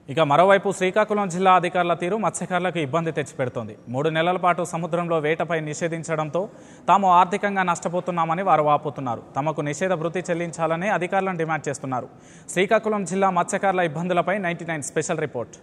ఇక మరోవైపు శ్రీకాకుళం జిల్లా అధికారుల తీరు మత్స్యకారులకు ఇబ్బంది తెచ్చిపెడుతోంది మూడు నెలల పాటు సముద్రంలో వేటపై నిషేధించడంతో తాము ఆర్థికంగా నష్టపోతున్నామని వారు వాపోతున్నారు తమకు నిషేధ భృతి చెల్లించాలని అధికారులను డిమాండ్ చేస్తున్నారు శ్రీకాకుళం జిల్లా మత్స్యకారుల ఇబ్బందులపై నైన్టీ స్పెషల్ రిపోర్ట్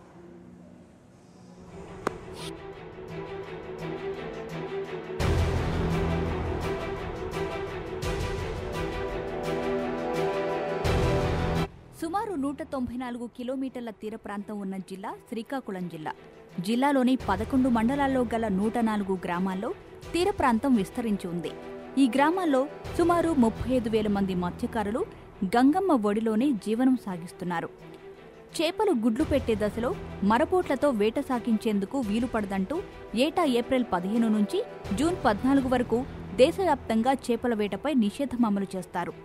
సుమారు నూట తొంభై నాలుగు కిలోమీటర్ల తీర ప్రాంతం ఉన్న జిల్లా శ్రీకాకుళం జిల్లా జిల్లాలోని పదకొండు మండలాల్లో గల నూట నాలుగు గ్రామాల్లో తీర ప్రాంతం విస్తరించి ఉంది ఈ గ్రామాల్లో సుమారు ముప్పై ఐదు వేల మంది మత్స్యకారులు గంగమ్మ ఒడిలోనే జీవనం సాగిస్తున్నారు చేపలు గుడ్లు పెట్టే దశలో మరపోట్లతో వేట సాగించేందుకు వీలు పడదంటూ ఏటా ఏప్రిల్ పదిహేను నుంచి జూన్ పద్నాలుగు వరకు దేశవ్యాప్తంగా చేపల వేటపై నిషేధం అమలు చేస్తారు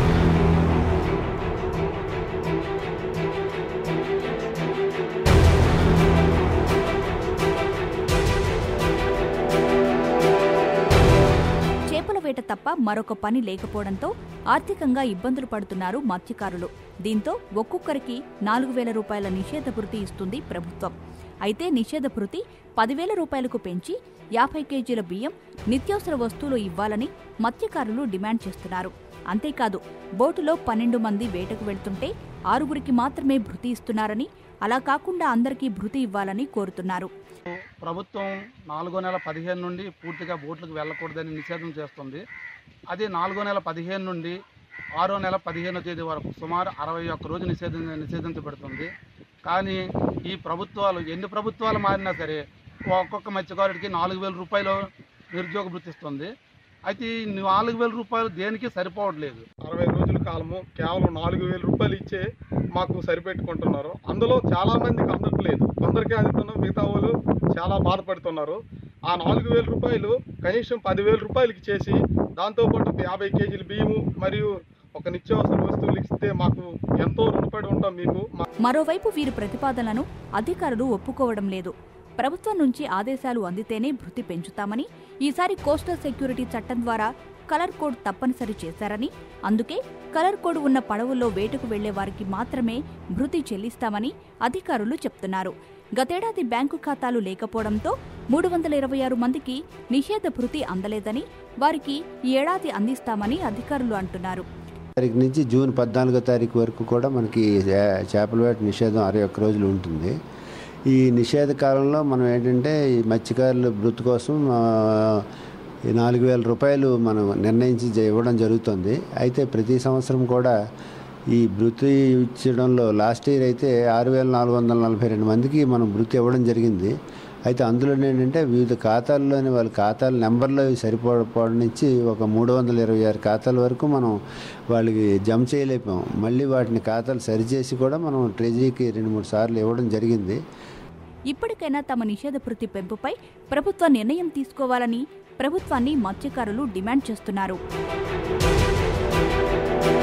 చేపల వేట తప్ప మరొక పని లేకపోవడంతో ఆర్థికంగా ఇబ్బందులు పడుతున్నారు మత్స్యకారులు దీంతో ఒక్కొక్కరికి నాలుగు వేల రూపాయల నిషేధ భృతి ఇస్తుంది ప్రభుత్వం అయితే నిషేధ భృతి పదివేల రూపాయలకు పెంచి యాభై కేజీల బియ్యం నిత్యావసర వస్తువులు ఇవ్వాలని మత్స్యకారులు డిమాండ్ చేస్తున్నారు అంతేకాదు బోటులో పన్నెండు మంది వేటకు వెళ్తుంటే ఆరుగురికి మాత్రమే భృతి ఇస్తున్నారని అలా కాకుండా అందరికీ భృతి ఇవ్వాలని కోరుతున్నారు ప్రభుత్వం నాలుగో నెల పదిహేను నుండి పూర్తిగా బోట్లకు వెళ్ళకూడదని నిషేధం చేస్తుంది అది నాలుగో నెల పదిహేను నుండి ఆరో నెల పదిహేనో తేదీ వరకు సుమారు అరవై ఒక్క రోజు నిషేధం నిషేధించబడుతుంది కానీ ఈ ప్రభుత్వాలు ఎన్ని ప్రభుత్వాలు మారినా సరే ఒక్కొక్క మత్స్యకారుడికి నాలుగు వేల రూపాయలు నిరుద్యోగ వృత్తిస్తుంది అయితే ఈ నాలుగు వేల రూపాయలు దేనికి సరిపోవట్లేదు అరవై రోజుల కాలము కేవలం నాలుగు వేల రూపాయలు ఇచ్చే మాకు సరిపెట్టుకుంటున్నారు అందులో చాలా మందికి అందట్లేదు కొందరికి అందుతున్న మిగతా వాళ్ళు చాలా బాధపడుతున్నారు ఆ నాలుగు వేల రూపాయలు కనీసం పదివేల రూపాయలకి చేసి దాంతోపాటు ఒక యాభై కేజీల బియ్యము మరియు ఒక నిత్యావసర వస్తువులు ఇస్తే మాకు ఎంతో రుణపడి ఉంటాం మీకు మా మరోవైపు వీరి ప్రతిపాదనలను అధికారులు ఒప్పుకోవడం లేదు ప్రభుత్వం నుంచి ఆదేశాలు అందితేనే భృతి పెంచుతామని ఈసారి కోస్టల్ సెక్యూరిటీ చట్టం ద్వారా కలర్ కోడ్ తప్పనిసరి చేశారని అందుకే కలర్ కోడ్ ఉన్న పడవల్లో వేటకు వెళ్లే వారికి మాత్రమే భృతి చెల్లిస్తామని అధికారులు చెప్తున్నారు గతేడాది బ్యాంకు ఖాతాలు లేకపోవడంతో మూడు వందల ఇరవై ఆరు మందికి నిషేధ భృతి అందలేదని వారికి ఈ ఏడాది అందిస్తామని అధికారులు అంటున్నారు తారీఖు నుంచి జూన్ పద్నాలుగో తారీఖు వరకు కూడా మనకి చే- చేపల వేట నిషేధం అరవై ఒక్క రోజులు ఉంటుంది ఈ నిషేధ కాలంలో మనం ఏంటంటే ఈ మత్స్యకారుల వృత్తి కోసం ఆ, ఈ నాలుగు వేల రూపాయలు మనం నిర్ణయించి జ- ఇవ్వడం జరుగుతుంది అయితే ప్రతి సంవత్సరం కూడా ఈ వృత్తి ఇచ్చడంలో లాస్ట్ ఇయర్ అయితే ఆరు వేల నాలుగు వందల నలభై రెండు మందికి మనం వృత్తి ఇవ్వడం జరిగింది అయితే అందులో ఏంటంటే వివిధ ఖాతాల్లోని వాళ్ళ ఖాతాల నెంబర్లో సరిపోవడం నుంచి ఒక మూడు వందల ఇరవై ఆరు ఖాతాల వరకు మనం వాళ్ళకి జమ చేయలేకపోయాం మళ్ళీ వాటిని ఖాతాలు సరిచేసి కూడా మనం ట్రెజరీకి రెండు మూడు సార్లు ఇవ్వడం జరిగింది ఇప్పటికైనా తమ నిషేధ భృతి పెంపుపై ప్రభుత్వ నిర్ణయం తీసుకోవాలని ప్రభుత్వాన్ని మత్స్యకారులు డిమాండ్ చేస్తున్నారు